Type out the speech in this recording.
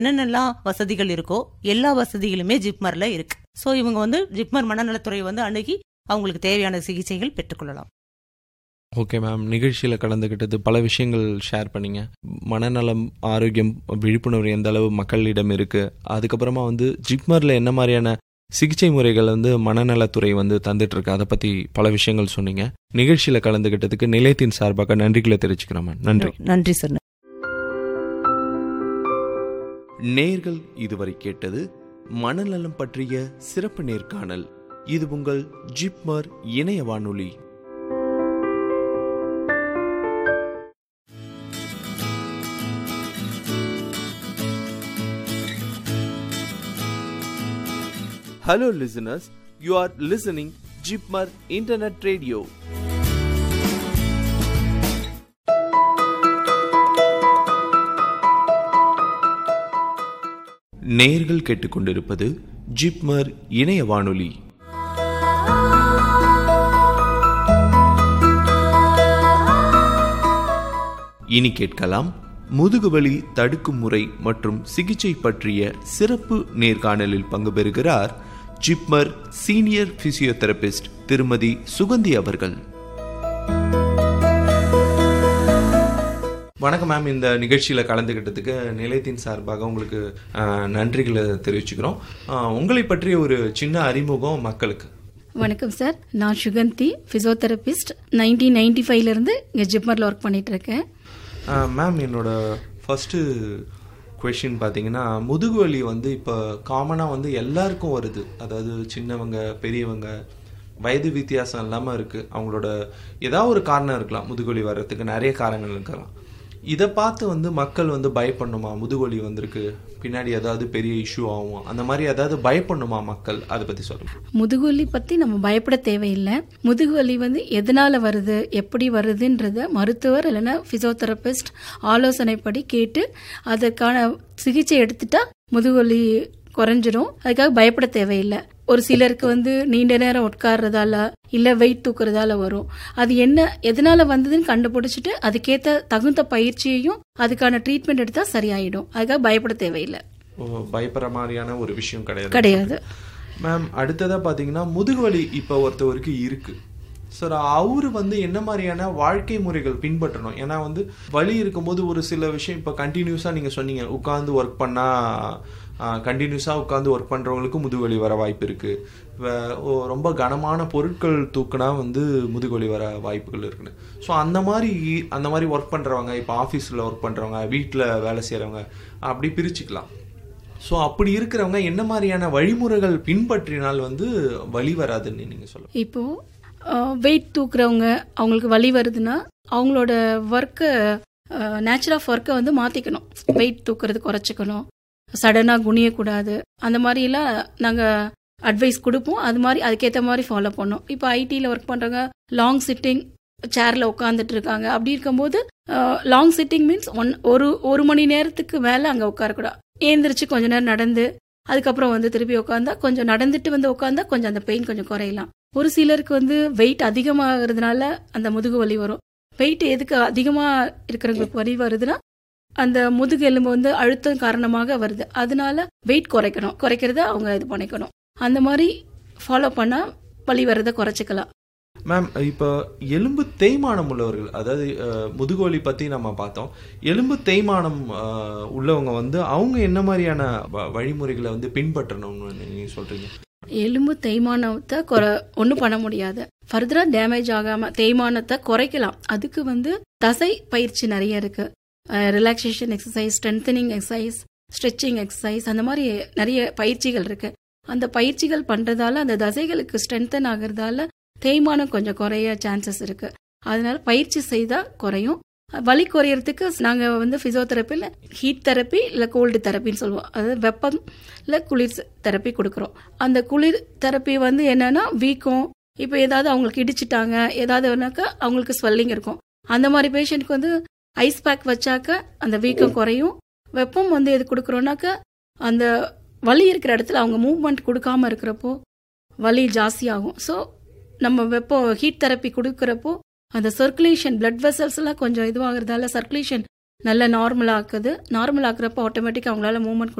என்னென்னலாம் வசதிகள் இருக்கோ எல்லா வசதிகளுமே ஜிப்மர்ல இருக்கு ஸோ இவங்க வந்து ஜிப்மர் மனநலத்துறை வந்து அணுகி அவங்களுக்கு தேவையான சிகிச்சைகள் பெற்றுக்கொள்ளலாம் ஓகே மேம் நிகழ்ச்சியில் கலந்துக்கிட்டது பல விஷயங்கள் ஷேர் பண்ணீங்க மனநலம் ஆரோக்கியம் விழிப்புணர்வு எந்த அளவு மக்களிடம் இருக்கு அதுக்கப்புறமா வந்து ஜிப்மரில் என்ன மாதிரியான சிகிச்சை முறைகள் வந்து மனநலத்துறை வந்து தந்துட்டு இருக்கு அதை பத்தி பல விஷயங்கள் சொன்னீங்க நிகழ்ச்சியில் கலந்துக்கிட்டதுக்கு நிலையத்தின் சார்பாக நன்றிகளை தெரிவிச்சுக்கிறேன் மேம் நன்றி நன்றி சார் நேர்கள் இதுவரை கேட்டது மனநலம் பற்றிய சிறப்பு நேர்காணல் இது உங்கள் ஜிப்மர் இணைய வானொலி Hello listeners, you are listening Jipmar Internet Radio. நேர்கள் கேட்டுக்கொண்டிருப்பது ஜிப்மர் இணைய வானொலி இனி கேட்கலாம் முதுகுவலி தடுக்கும் முறை மற்றும் சிகிச்சை பற்றிய சிறப்பு நேர்காணலில் பங்கு பெறுகிறார் ஜிப்மர் சீனியர் பிசியோதெரபிஸ்ட் திருமதி சுகந்தி அவர்கள் வணக்கம் மேம் இந்த நிகழ்ச்சியில் கலந்துக்கிட்டதுக்கு நிலையத்தின் சார்பாக உங்களுக்கு அஹ், நன்றிகளை தெரிவிச்சுக்கிறோம் அஹ், உங்களை பற்றிய ஒரு சின்ன அறிமுகம் மக்களுக்கு வணக்கம் சார் நான் சுகந்தி பிசியோதெரபிஸ்ட் நைன்டீன் நைன்டி ஃபைவ்ல இருந்து இங்க ஜிப்மர்ல ஒர்க் பண்ணிட்டு இருக்கேன் அஹ், மேம் என்னோட ஃபர்ஸ்ட் கொஷின் பார்த்தீங்கன்னா முதுகு வலி வந்து இப்போ காமனாக வந்து எல்லாருக்கும் வருது அதாவது சின்னவங்க பெரியவங்க வயது வித்தியாசம் இல்லாமல் இருக்குது அவங்களோட ஏதாவது ஒரு காரணம் இருக்கலாம் முதுகுவலி வர்றதுக்கு நிறைய காரணங்கள் இருக்கலாம் இதை பார்த்து வந்து மக்கள் வந்து பயப்படணுமா முதுகுவலி வந்திருக்கு பின்னாடி ஏதாவது பெரிய இஷ்யூ ஆகும் அந்த மாதிரி ஏதாவது பயப்படணுமா மக்கள் அதை பற்றி சொல்லுங்க முதுகுவலி பத்தி நம்ம பயப்பட தேவையில்லை முதுகுவலி வந்து எதனால வருது எப்படி வருதுன்றத மருத்துவர் இல்லைன்னா பிசியோதெரபிஸ்ட் ஆலோசனைப்படி கேட்டு அதற்கான சிகிச்சை எடுத்துட்டா முதுகுவலி குறைஞ்சிரும் அதுக்காக பயப்பட தேவையில்லை ஒரு சிலருக்கு வந்து நீண்ட நேரம் உட்கார்றதால இல்ல வெயிட் தூக்குறதால வரும் அது என்ன எதனால வந்ததுன்னு கண்டுபிடிச்சிட்டு அதுக்கேத்த தகுந்த பயிற்சியையும் அதுக்கான ட்ரீட்மெண்ட் எடுத்தா சரியாயிடும் அதுக்காக பயப்பட தேவையில்லை ஓ, பயப்படுற மாதிரியான ஒரு விஷயம் கிடையாது கிடையாது மேம் அடுத்ததா பாத்தீங்கன்னா முதுகுவலி இப்போ ஒருத்தவருக்கு இருக்கு சார் அவரு வந்து என்ன மாதிரியான வாழ்க்கை முறைகள் பின்பற்றணும் ஏன்னா வந்து வலி இருக்கும்போது ஒரு சில விஷயம் இப்போ கண்டினியூஸாக நீங்கள் சொன்னீங்க உட்காந்து ஒர்க் பண்ணால் கண்டினியூஸாக உட்காந்து ஒர்க் பண்ணுறவங்களுக்கு முதுகுவலி வர வாய்ப்பு இருக்கு வே- ஓ, ரொம்ப கனமான பொருட்கள் தூக்குனா வந்து முதுகுவலி வர வாய்ப்புகள் இருக்குன்னு ஸோ அந்த மாதிரி அந்த மாதிரி ஒர்க் பண்ணுறவங்க இப்போ ஆஃபீஸில் ஒர்க் பண்ணுறவங்க வீட்டில் வேலை செய்கிறவங்க அப்படி பிரிச்சுக்கலாம் ஸோ அப்படி இருக்கிறவங்க என்ன மாதிரியான வழிமுறைகள் பின்பற்றினால் வந்து வழி வராதுன்னு நீங்க சொல்லுங்க இப்போ வெயிட் தூக்குறவங்க அவங்களுக்கு வலி வருதுன்னா அவங்களோட ஒர்க்கை நேச்சர் ஆஃப் ஒர்க்கை வந்து மாற்றிக்கணும் வெயிட் தூக்குறது குறைச்சிக்கணும் சடனாக குனியக்கூடாது அந்த மாதிரிலாம் நாங்கள் அட்வைஸ் கொடுப்போம் அது மாதிரி அதுக்கேற்ற மாதிரி ஃபாலோ பண்ணோம் இப்போ ஐடியில் ஒர்க் பண்ணுறவங்க லாங் சிட்டிங் சேரில் உட்காந்துட்டு இருக்காங்க அப்படி இருக்கும்போது லாங் சிட்டிங் மீன்ஸ் ஒன் ஒரு ஒரு மணி நேரத்துக்கு மேலே அங்கே உட்காரக்கூடாது ஏந்திரிச்சு கொஞ்ச நேரம் நடந்து அதுக்கப்புறம் வந்து திருப்பி உட்காந்தா கொஞ்சம் நடந்துட்டு வந்து உட்காந்தா கொஞ்சம் அந்த பெயின் கொஞ்சம் குறையலாம் ஒரு சிலருக்கு வந்து வெயிட் அதிகமாகிறதுனால அந்த முதுகு வலி வரும் வெயிட் எதுக்கு அதிகமா இருக்கிறவங்களுக்கு வலி வருதுன்னா அந்த முதுகு எலும்பு வந்து அழுத்தம் காரணமாக வருது அதனால வெயிட் குறைக்கணும் குறைக்கிறத அவங்க இது பண்ணிக்கணும் அந்த மாதிரி ஃபாலோ பண்ணா வலி வர்றதை குறைச்சிக்கலாம் மேம் இப்போ எலும்பு தேய்மானம் உள்ளவர்கள் அதாவது அஹ், முதுகுவலி பத்தி நம்ம பார்த்தோம் எலும்பு தேய்மானம் அஹ், உள்ளவங்க வந்து அவங்க என்ன மாதிரியான வ- வழிமுறைகளை வந்து பின்பற்றணும்னு நீங்க சொல்றீங்க எலும்பு தேய்மானத்தை குறை ஒன்றும் பண்ண முடியாது ஃபர்தரா டேமேஜ் ஆகாம தேய்மானத்தை குறைக்கலாம் அதுக்கு வந்து தசை பயிற்சி நிறைய இருக்கு relaxation exercise strengthening exercise stretching exercise அந்த மாதிரி நிறைய பயிற்சிகள் இருக்கு அந்த பயிற்சிகள் பண்றதால அந்த தசைகளுக்கு ஸ்ட்ரென்தன் ஆகுறதால தேய்மானம் கொஞ்சம் குறைய சான்சஸ் இருக்கு அதனால பயிற்சி செய்தா குறையும் வலி குறையறதுக்கு நாங்க வந்து பிசியோதெரப்பியில் ஹீட் தெரப்பி இல்ல கோல்டு தெரப்பின்னு சொல்லுவோம் அதாவது வெப்பம் இல்ல குளிர் தெரப்பி கொடுக்குறோம் அந்த குளிர் தெரப்பி வந்து என்னன்னா வீக்கம் இப்போ ஏதாவது அவங்களுக்கு இடிச்சிட்டாங்க ஏதாவது ஒன்னாக்கா அவங்களுக்கு ஸ்வெல்லிங் இருக்கும் அந்த மாதிரி பேஷண்ட்க்கு வந்து ஐஸ் பேக் வச்சாக்க அந்த வீக்கம் குறையும் வெப்பம் வந்து எது கொடுக்குறோம்னாக்கா அந்த வலி இருக்கிற இடத்துல அவங்க மூவ்மெண்ட் கொடுக்காம இருக்கிறப்போ வலி ஜாஸ்தியாகும் ஸோ நம்ம வெப்போ ஹீட் தெரப்பி கொடுக்குறப்போ அந்த சர்க்குலேஷன் பிளட் வெசல்ஸ் எல்லாம் கொஞ்சம் இதுவாகிறதால சர்க்குலேஷன் நல்ல நார்மல் ஆக்குது நார்மல் ஆக்குறப்ப ஆட்டோமேட்டிக்காக அவங்களால மூவ்மெண்ட்